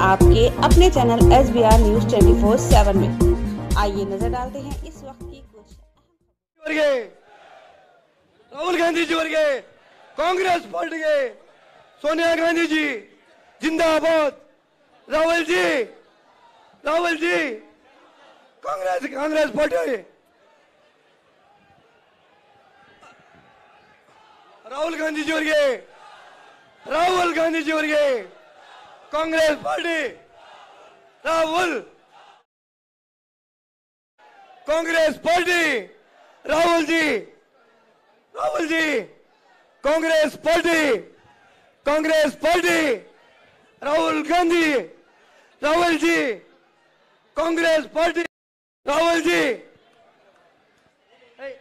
आपके अपने channel S B R news twenty four seven में आइए नजर डालते हैं इस वक्त की कुछ ಅವರಿಗೆ ರಾಹುಲ್ ಗಾಂಧೀಜಿಯವರಿಗೆ ಕಾಂಗ್ರೆಸ್ ಪಾರ್ಟಿಗೆ ಸೋನಿಯಾ ಗಾಂಧೀಜಿ ಜಿಂದಾಬಾದ್ ರಾಹುಲ್ ಜಿ ರಾಹುಲ್ ಜಿ ಕಾಂಗ್ರೆಸ್ ಕಾಂಗ್ರೆಸ್ ಪಾರ್ಟಿ ರಾಹುಲ್ ಗಾಂಧೀಜಿಯವರಿಗೆ ರಾಹುಲ್ ಗಾಂಧೀಜಿಯವರಿಗೆ Congress party Rahul Congress party Rahul ji Rahul ji Congress party Congress party Rahul Gandhi Rahul ji Congress party Rahul ji Hey.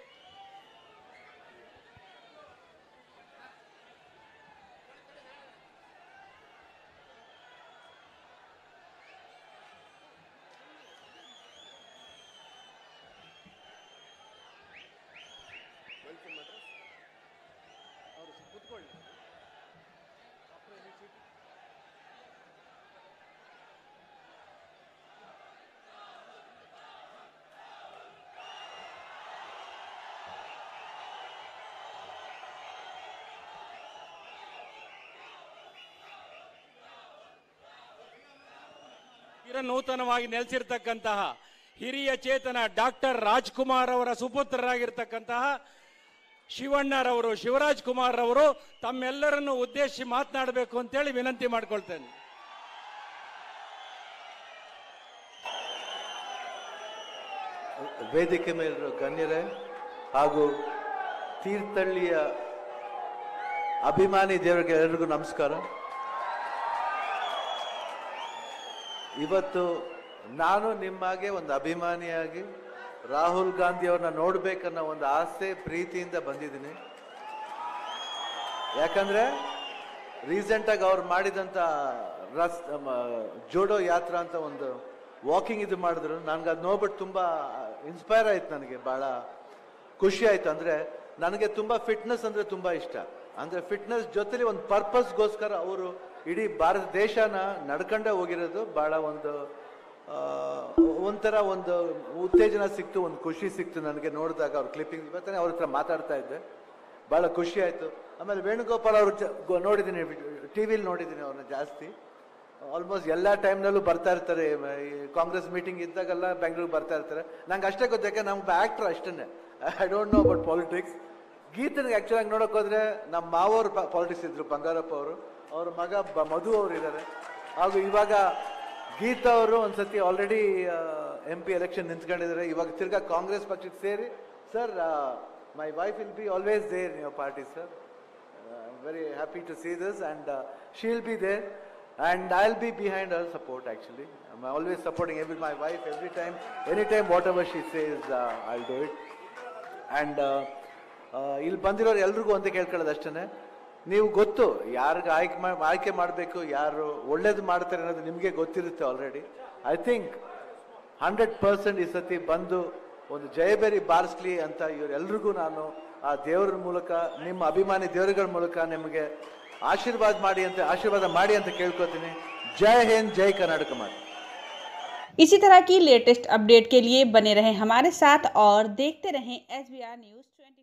ಚಿರ ನೂತನವಾಗಿ ನೆಲೆಸಿರ್ತಕ್ಕಂತಹ ಹಿರಿಯ ಚೇತನ ಡಾಕ್ಟರ್ ರಾಜ್ಕುಮಾರ್ ಅವರ ಸುಪುತ್ರರಾಗಿರ್ತಕ್ಕಂತಹ ಶಿವಣ್ಣರವರು ಶಿವರಾಜ್ ಕುಮಾರ್ ಅವರು ತಮ್ಮೆಲ್ಲರನ್ನು ಉದ್ದೇಶಿಸಿ ಮಾತನಾಡಬೇಕು ಅಂತೇಳಿ ವಿನಂತಿ ಮಾಡ್ಕೊಳ್ತೇನೆ ವೇದಿಕೆ ಮೇಲಿರೋ ಗಣ್ಯರೇ ಹಾಗೂ ತೀರ್ಥಹಳ್ಳಿಯ ಅಭಿಮಾನಿ ದೇವರಿಗೆ ಎಲ್ಲರಿಗೂ ನಮಸ್ಕಾರ ಇವತ್ತು ನಾನು ನಿಮ್ಮಾಗೆ ಒಂದು ಅಭಿಮಾನಿಯಾಗಿ ರಾಹುಲ್ ಗಾಂಧಿ ಅವ್ರನ್ನ ನೋಡ್ಬೇಕನ್ನೋ ಒಂದು ಆಸೆ ಪ್ರೀತಿಯಿಂದ ಬಂದಿದ್ದೀನಿ ಯಾಕಂದ್ರೆ ರೀಸೆಂಟಾಗಿ ಅವ್ರು ಮಾಡಿದಂಥ ರಸ್ ಮ, ಜೋಡೋ ಯಾತ್ರಾ ಅಂತ ಒಂದು ವಾಕಿಂಗ್ ಇದು ಮಾಡಿದ್ರು ನನ್ಗೆ ಅದು ನೋಡ್ಬಿಟ್ಟು ತುಂಬ ಇನ್ಸ್ಪೈರ್ ಆಯ್ತು ನನಗೆ ಭಾಳ ಖುಷಿ ಆಯ್ತು ಅಂದರೆ ನನಗೆ ತುಂಬ ಫಿಟ್ನೆಸ್ ಅಂದರೆ ತುಂಬ ಇಷ್ಟ ಅಂದರೆ ಫಿಟ್ನೆಸ್ ಜೊತೆಲಿ ಒಂದು ಪರ್ಪಸ್ಗೋಸ್ಕರ ಅವರು ಇಡೀ ಭಾರತ ದೇಶನ ನಡ್ಕೊಂಡೇ ಹೋಗಿರೋದು ಭಾಳ ಒಂದು ಆ, ಒಂಥರ ಒಂದು ಉತ್ತೇಜನ ಸಿಕ್ತು ಒಂದು ಖುಷಿ ಸಿಕ್ತು ನನಗೆ ನೋಡಿದಾಗ ಅವ್ರ ಕ್ಲಿಪ್ಪಿಂಗ್ ಇವತ್ತೇ ಅವ್ರ ಹತ್ರ ಮಾತಾಡ್ತಾ ಇದ್ದೆ ಭಾಳ ಖುಷಿ ಆಯಿತು ಆಮೇಲೆ ವೇಣುಗೋಪಾಲ್ ಅವರು ಜ- ಗೊ- ನೋಡಿದ್ದೀನಿ ಟಿ ವಿಲಿ ನೋಡಿದ್ದೀನಿ ಅವ್ರನ್ನ ಜಾಸ್ತಿ ಆಲ್ಮೋಸ್ಟ್ ಎಲ್ಲ ಟೈಮ್ನಲ್ಲೂ ಬರ್ತಾ ಇರ್ತಾರೆ ಮ- ಈ ಕಾಂಗ್ರೆಸ್ ಮೀಟಿಂಗ್ ಇದ್ದಾಗೆಲ್ಲ ಬೆಂಗಳೂರಿಗೆ ಬರ್ತಾ ಇರ್ತಾರೆ ನಂಗೆ ಅಷ್ಟೇ ಗೊತ್ತು ಯಾಕೆ ನಮ್ಗೆ ಆ್ಯಕ್ಟ್ರ್ ಅಷ್ಟೇ I don't know about politics ಗೀತನಿಗೆ ಆ್ಯಕ್ಚುಲಾಗಿ ನೋಡೋಕೆ ಹೋದ್ರೆ ನಮ್ಮ ಮಾವವ್ರು ಪಾಲಿಟಿಕ್ಸ್ ಇದ್ರು ಬಂಗಾರಪ್ಪ ಅವರು ಅವ್ರ ಮಗ ಬ ಮಧು ಅವರು ಇದ್ದಾರೆ ಹಾಗೂ ಇವಾಗ ಗೀತಾ ಅವರು ಒಂದ್ಸತಿ ಆಲ್ರೆಡಿ ಎಂ ಪಿ ಎಲೆಕ್ಷನ್ ನಿಂತ್ಕೊಂಡಿದ್ದಾರೆ ಇವಾಗ ತಿರ್ಗಾ ಕಾಂಗ್ರೆಸ್ ಪಕ್ಷಕ್ಕೆ ಸೇರಿ sir my wife will be always there in your party sir I'm very happy to see this, and uh, she'll be there, and I'll be behind her support. Actually, I'm always supporting every my wife every time, anytime whatever she says, uh, I'll do it. And uh, uh, ಇಲ್ಲಿ ಬಂದಿರೋರು ಎಲ್ರಿಗೂ ಒಂದೇ ಕೇಳ್ಕೊಳ್ಳೋದು ಅಷ್ಟೇ ನೀವು ಗೊತ್ತು ಯಾರಿಗೆ ಆಯ್ಕೆ ಮಾ ಆಯ್ಕೆ ಮಾಡಬೇಕು ಯಾರು ಒಳ್ಳೇದು ಮಾಡ್ತಾರೆ ಅನ್ನೋದು ನಿಮಗೆ ಗೊತ್ತಿರುತ್ತೆ already I think hundred percent ಈ ಸತಿ ಬಂದು ಒಂದು ಜಯಬೇರಿ ಬಾರಿಸ್ಲಿ ಅಂತ ಇವರೆಲ್ರಿಗೂ ನಾನು ಆ ದೇವರ ಮೂಲಕ ನಿಮ್ಮ ಅಭಿಮಾನಿ ದೇವರುಗಳ ಮೂಲಕ ನಿಮಗೆ ಆಶೀರ್ವಾದ ಮಾಡಿ ಅಂತ ಆಶೀರ್ವಾದ ಮಾಡಿ ಅಂತ ಕೇಳ್ಕೊತೀನಿ ಜೈ ಹಿಂದ್ ಜೈ ಕರ್ನಾಟಕ ಮಾಡಿ इसी तरह की लेटेस्ट अपडेट के लिए बने रहें हमारे साथ और देखते रहें S B R news twenty